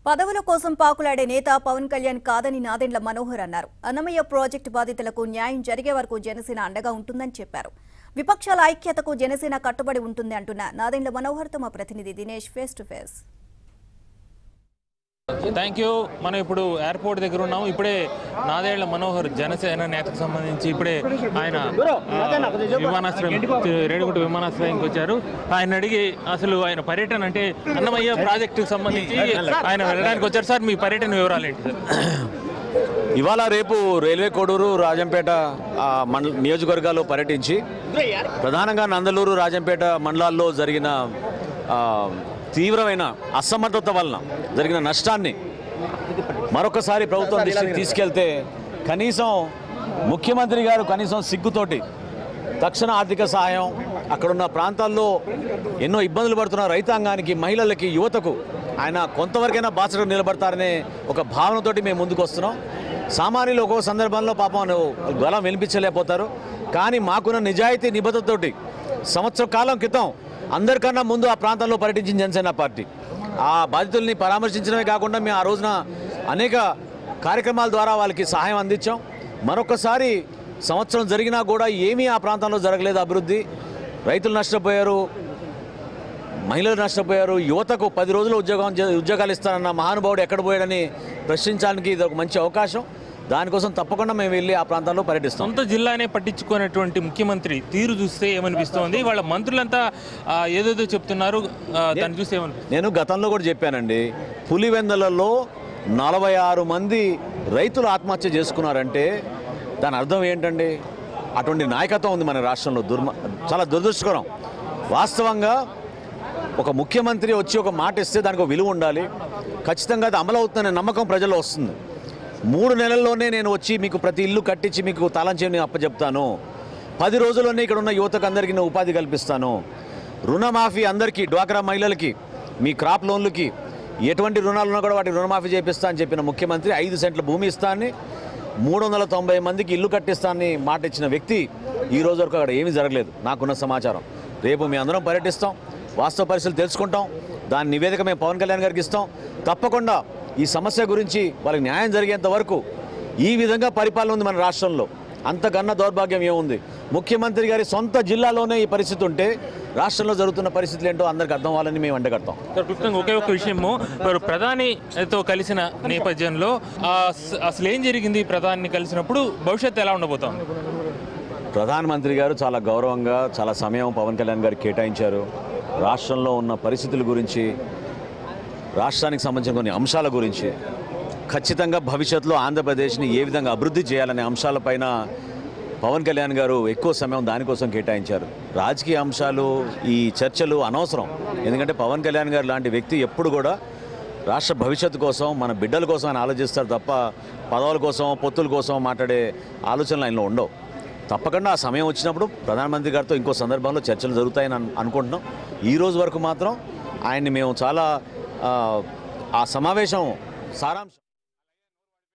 పదవుల కోసం పాకులాడే నేత పవన్ కళ్యాణ్ కాదని నాదెండ్ల మనోహర్ అన్నారు అన్నమయ్య ప్రాజెక్టు బాధితులకు న్యాయం జరిగే వరకు జనసేన అండగా ఉంటుందని చెప్పారు విపక్షాల ఐక్యతకు జనసేన కట్టుబడి ఉంటుంది అంటున్న నాదెండ్ల మనోహర్ తమ ప్రతినిధి Dinesh face to face thank you మనం ఇప్పుడు ఎయిర్పోర్ట్ దగ్గర ఉన్నాము ఇప్పుడే నాదేళ్ల మనోహర్ జనసేన నేతకు సంబంధించి ఇప్పుడే ఆయన ఆ, విమానాశ్రయం రేణుగుంట విమానాశ్రయంకి వచ్చారు ఆయన అడిగి అసలు ఆయన పర్యటన అంటే అన్నమయ్య ప్రాజెక్టుకు సంబంధించి ఆయన వెళ్ళడానికి వచ్చారు సార్ మీ పర్యటన వివరాలు ఏంటి సార్ ఇవాళ రేపు రైల్వే కోడూరు రాజంపేట ఆ, మండల నియోజకవర్గాల్లో పర్యటించి ప్రధానంగా నందలూరు రాజంపేట మండలాల్లో జరిగిన ఆ, తీవ్రమైన అసమర్థత వలన జరిగిన నష్టాన్ని మరొకసారి ప్రభుత్వం దృష్టికి తీసుకెళ్తే కనీసం ముఖ్యమంత్రి గారు కనీసం సిగ్గుతోటి తక్షణ ఆర్థిక సహాయం అక్కడున్న ప్రాంతాల్లో ఎన్నో ఇబ్బందులు పడుతున్న రైతాంగానికి మహిళలకి యువతకు ఆయన కొంతవరకైనా బాసటకు నిలబడతారనే ఒక భావనతోటి మేము ముందుకు వస్తున్నాం సామాన్యులు ఒక్కో సందర్భంలో పాపం గలం వినిపించలేకపోతారు కానీ మాకున్న నిజాయితీ నిబద్ధతతోటి సంవత్సర కాలం క్రితం అందరికన్నా ముందు ఆ ప్రాంతంలో పర్యటించిన జనసేన పార్టీ ఆ బాధితుల్ని పరామర్శించడమే కాకుండా మేము ఆ రోజున అనేక కార్యక్రమాల ద్వారా వాళ్ళకి సహాయం అందించాం మరొకసారి సంవత్సరం జరిగినా కూడా ఏమీ ఆ ప్రాంతంలో జరగలేదు అభివృద్ధి రైతులు నష్టపోయారు మహిళలు నష్టపోయారు యువతకు పది రోజులు ఉద్యోగం చే- ఉద్యోగాలు ఇస్తానన్న మహానుభావుడు ఎక్కడ పోయాడని ప్రశ్నించడానికి ఇది ఒక మంచి అవకాశం దానికోసం తప్పకుండా మేము వెళ్ళి ఆ ప్రాంతాల్లో పర్యటిస్తాం సొంత జిల్లానే పట్టించుకునేటువంటి ముఖ్యమంత్రి తీరు చూస్తే ఏమనిపిస్తోంది వాళ్ళ మంత్రులంతా ఆ, ఏదేదో చెప్తున్నారు ఆ, దాన్ని చూస్తే ఏమనిపిస్తుంది నేను గతంలో కూడా చెప్పానండి పులివెందలలో నలభై ఆరు మంది రైతులు ఆత్మహత్య చేసుకున్నారంటే దాని అర్థం ఏంటండి అటువంటి నాయకత్వం ఉంది మన రాష్ట్రంలో దుర్మ చాలా దురదృష్టకరం వాస్తవంగా ఒక ముఖ్యమంత్రి వచ్చి ఒక మాట ఇస్తే దానికి ఒక విలువ ఉండాలి ఖచ్చితంగా అది అమలు అవుతుందనే నమ్మకం ప్రజల్లో వస్తుంది మూడు నెలల్లోనే నేను వచ్చి మీకు ప్రతి ఇల్లు కట్టించి మీకు తాళం చేయని అప్పచెప్తాను పది రోజుల్లోనే ఇక్కడ ఉన్న యువతకు అందరికీ నేను ఉపాధి కల్పిస్తాను రుణమాఫీ అందరికీ డ్వాక్రా మహిళలకి మీ క్రాప్ లోన్లకి ఎటువంటి రుణాలు ఉన్నా కూడా వాటి రుణమాఫీ చేపిస్తా అని చెప్పిన ముఖ్యమంత్రి ఐదు సెంట్ల భూమి ఇస్తానని మూడు వందల తొంభై మందికి ఇల్లు కట్టిస్తానని మాట ఇచ్చిన వ్యక్తి ఈ రోజు వరకు అక్కడ ఏమీ జరగలేదు నాకున్న సమాచారం రేపు మీ అందరం పర్యటిస్తాం వాస్తవ పరిస్థితులు తెలుసుకుంటాం దాని నివేదిక మేము పవన్ కళ్యాణ్ గారికి ఇస్తాం తప్పకుండా ఈ సమస్య గురించి వాళ్ళకి న్యాయం జరిగేంత వరకు ఈ విధంగా పరిపాలన ఉంది మన రాష్ట్రంలో అంతకన్నా దౌర్భాగ్యం ఏముంది ముఖ్యమంత్రి గారి సొంత జిల్లాలోనే ఈ పరిస్థితి ఉంటే రాష్ట్రంలో జరుగుతున్న పరిస్థితులు ఏంటో అందరికి అర్థం అవ్వాలని మేము అండగడతాం సార్ క్లుప్తంగా ఒకే ఒక విషయము మరి ప్రధానితో కలిసిన నేపథ్యంలో ఆ, అస- అసలు ఏం జరిగింది ప్రధాని కలిసినప్పుడు భవిష్యత్తు ఎలా ఉండబోతోంది ప్రధానమంత్రి గారు చాలా గౌరవంగా చాలా సమయం పవన్ కళ్యాణ్ గారికి కేటాయించారు రాష్ట్రంలో ఉన్న పరిస్థితుల గురించి రాష్ట్రానికి సంబంధించిన కొన్ని అంశాల గురించి ఖచ్చితంగా భవిష్యత్తులో ఆంధ్రప్రదేశ్ని ఏ విధంగా అభివృద్ధి చేయాలనే అంశాలపైన పవన్ కళ్యాణ్ గారు ఎక్కువ సమయం దానికోసం కేటాయించారు రాజకీయ అంశాలు ఈ చర్చలు అనవసరం ఎందుకంటే పవన్ కళ్యాణ్ గారు లాంటి వ్యక్తి ఎప్పుడు కూడా రాష్ట్ర భవిష్యత్తు కోసం మన బిడ్డల కోసం ఆయన ఆలోచిస్తారు తప్ప పదవుల కోసం పొత్తుల కోసం మాట్లాడే ఆలోచనలు ఆయనలో ఉండవు తప్పకుండా ఆ సమయం వచ్చినప్పుడు ప్రధానమంత్రి గారితో ఇంకో సందర్భంలో చర్చలు జరుగుతాయని అను- అనుకుంటున్నాం ఈ రోజు వరకు మాత్రం ఆయన్ని మేము చాలా ఆ, ఆ సమావేశం సారాంశం